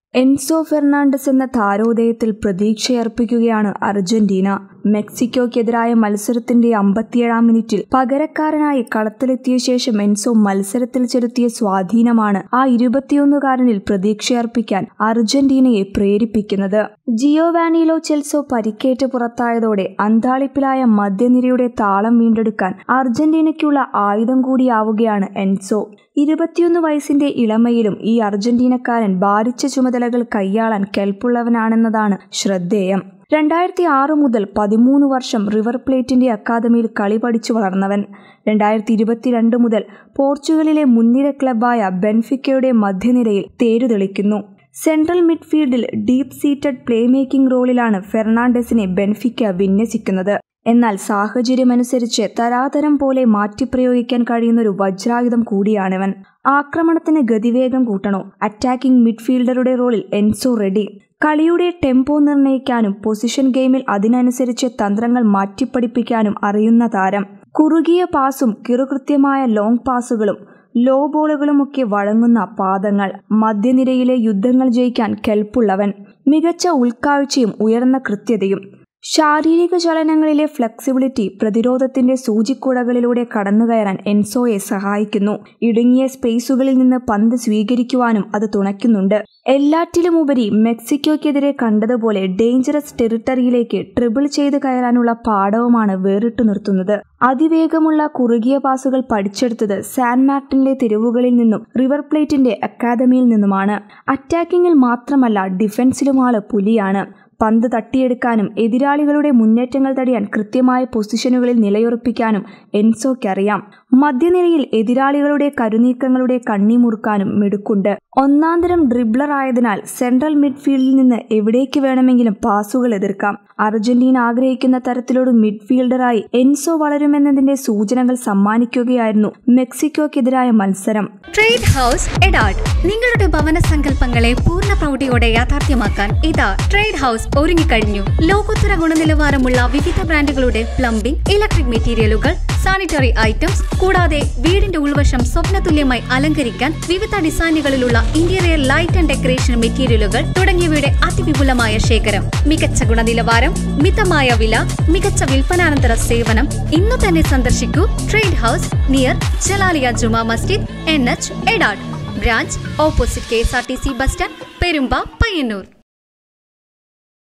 Enzo Fernandez എന്ന താരോദയത്തിൽ പ്രതീക്ഷയർപ്പിക്കുകയാണ് Argentina മെക്സിക്കോയ്ക്കെതിരായ മത്സരത്തിന്റെ അമ്പത്തിയേഴാം മിനിറ്റിൽ പകരക്കാരനായി കളത്തിലെത്തിയ ശേഷം എൻസോ മത്സരത്തിൽ ചെലുത്തിയ സ്വാധീനമാണ് ആ ഇരുപത്തിയൊന്നുകാരനിൽ പ്രതീക്ഷയർപ്പിക്കാൻ അർജന്റീനയെ പ്രേരിപ്പിക്കുന്നത് ജിയോവാനിലോ ചെൽസോ പരിക്കേറ്റ് പുറത്തായതോടെ അന്താളിപ്പിലായ മധ്യനിരയുടെ താളം വീണ്ടെടുക്കാൻ അർജന്റീനയ്ക്കുള്ള ആയുധം കൂടിയാവുകയാണ് എൻസോ ഇരുപത്തിയൊന്ന് വയസ്സിന്റെ ഇളമയിലും ഈ അർജന്റീനക്കാരൻ ഭാരിച്ച ചുമതലകൾ കൈയാളാൻ കെൽപ്പുള്ളവനാണെന്നതാണ് ശ്രദ്ധേയം രണ്ടായിരത്തി ആറ് മുതൽ പതിമൂന്ന് വർഷം റിവർ പ്ലേറ്റിന്റെ അക്കാദമിയിൽ കളി പഠിച്ചു വളർന്നവൻ രണ്ടായിരത്തി ഇരുപത്തിരണ്ട് മുതൽ പോർച്ചുഗലിലെ മുൻനിര ക്ലബായ ബെൻഫിക്കയുടെ മധ്യനിരയിൽ തേരുതെളിക്കുന്നു സെൻട്രൽ മിഡ്ഫീൽഡിൽ ഡീപ് സീറ്റഡ് പ്ലേ മേക്കിംഗ് റോളിലാണ് ഫെർണാണ്ടസിനെ ബെൻഫിക്ക വിന്യസിക്കുന്നത് എന്നാൽ സാഹചര്യമനുസരിച്ച് തരാതരം പോലെ മാറ്റിപ്രയോഗിക്കാൻ കഴിയുന്നൊരു വജ്രായുധം കൂടിയാണിവൻ ആക്രമണത്തിന് ഗതിവേഗം കൂട്ടണോ അറ്റാക്കിംഗ് മിഡ്ഫീൽഡറുടെ റോളിൽ എൻസോ റെഡി കളിയുടെ ടെമ്പോ നിർണ്ണയിക്കാനും പൊസിഷൻ ഗെയിമിൽ അതിനനുസരിച്ച് തന്ത്രങ്ങൾ മാറ്റിപ്പടിപ്പിക്കാനും അറിയുന്ന താരം കുറുകിയ പാസും കിറുകൃത്യമായ ലോങ് പാസുകളും ലോ ബോളുകളുമൊക്കെ വഴങ്ങുന്ന പാദങ്ങൾ മധ്യനിരയിലെ യുദ്ധങ്ങൾ ജയിക്കാൻ കെൽപ്പുള്ളവൻ മികച്ച ഉൾക്കാഴ്ചയും ഉയർന്ന കൃത്യതയും ശാരീരിക ചലനങ്ങളിലെ ഫ്ലെക്സിബിലിറ്റി പ്രതിരോധത്തിന്റെ സൂചിക്കുഴകളിലൂടെ കടന്നുകയറാൻ എൻസോയെ സഹായിക്കുന്നു ഇടുങ്ങിയ സ്പേസുകളിൽ നിന്ന് പന്ത് സ്വീകരിക്കുവാനും അത് തുണയ്ക്കുന്നുണ്ട് എല്ലാറ്റിലുമുപരി മെക്സിക്കോയ്ക്കെതിരെ കണ്ടതുപോലെ ഡേഞ്ചറസ് ടെറിട്ടറിയിലേക്ക് ട്രിബിൾ ചെയ്ത് കയറാനുള്ള പാഠവുമാണ് വേറിട്ടു നിർത്തുന്നത് അതിവേഗമുള്ള കുറുകിയ പാസുകൾ പഠിച്ചെടുത്തത് സാൻ മാർട്ടിനിലെ തെരുവുകളിൽ നിന്നും റിവർ പ്ലേറ്റിന്റെ അക്കാദമിയിൽ നിന്നുമാണ് അറ്റാക്കിങ്ങിൽ മാത്രമല്ല ഡിഫൻസിലുമാള് പുലിയാണ് പന്ത് തട്ടിയെടുക്കാനും എതിരാളികളുടെ മുന്നേറ്റങ്ങൾ തടയാൻ കൃത്യമായ പൊസിഷനുകളിൽ നിലയുറപ്പിക്കാനും എൻസോയ്ക്കറിയാം മധ്യനിരയിൽ എതിരാളികളുടെ കരുനീക്കങ്ങളുടെ കണ്ണിമുറുക്കാനും മിടുക്കുണ്ട് ഒന്നാന്തരം ഡ്രിബ്ലർ ആയതിനാൽ സെൻട്രൽ മിഡ്ഫീൽഡിൽ നിന്ന് എവിടേക്ക് വേണമെങ്കിലും പാസുകൾ എതിർക്കാം അർജന്റീന ആഗ്രഹിക്കുന്ന തരത്തിലൊരു മിഡ്ഫീൽഡറായി എൻസോ വളരുമെന്നതിന്റെ സൂചനകൾ സമ്മാനിക്കുകയായിരുന്നു മെക്സിക്കോക്കെതിരായ മത്സരം ട്രേഡ് ഹൗസ് എഡാഡ് നിങ്ങളുടെ ഭവന സങ്കല്പങ്ങളെ പൂർണ്ണ പ്രൗഢിയോടെ യാഥാർത്ഥ്യമാക്കാൻ ഇതാ ട്രേഡ് ഹൗസ് ഒരുങ്ങിക്കഴിഞ്ഞു ലോകോത്തര ഗുണനിലവാരമുള്ള വിവിധ ബ്രാൻഡുകളുടെ പ്ലംബിംഗ് ഇലക്ട്രിക് മെറ്റീരിയലുകൾ സാനിറ്ററി ഐറ്റംസ് കൂടാതെ വീടിന്റെ ഉൾവശം സ്വപ്നതുല്യമായി അലങ്കരിക്കാൻ വിവിധ ഡിസൈനുകളിലുള്ള ഇന്റീരിയർ ലൈറ്റ് ആൻഡ് ഡെക്കറേഷൻ മെറ്റീരിയലുകൾ തുടങ്ങിയവയുടെ അതിവിപുലമായ ശേഖരം മികച്ച ഗുണനിലവാരം മിതമായ വില മികച്ച വിൽപ്പനാനന്തര സേവനം ഇന്നു തന്നെ സന്ദർശിക്കൂ trade house near Jalaliya Juma Masjid N H Edat branch opposite K S R T C bus stand Perumba Payyanur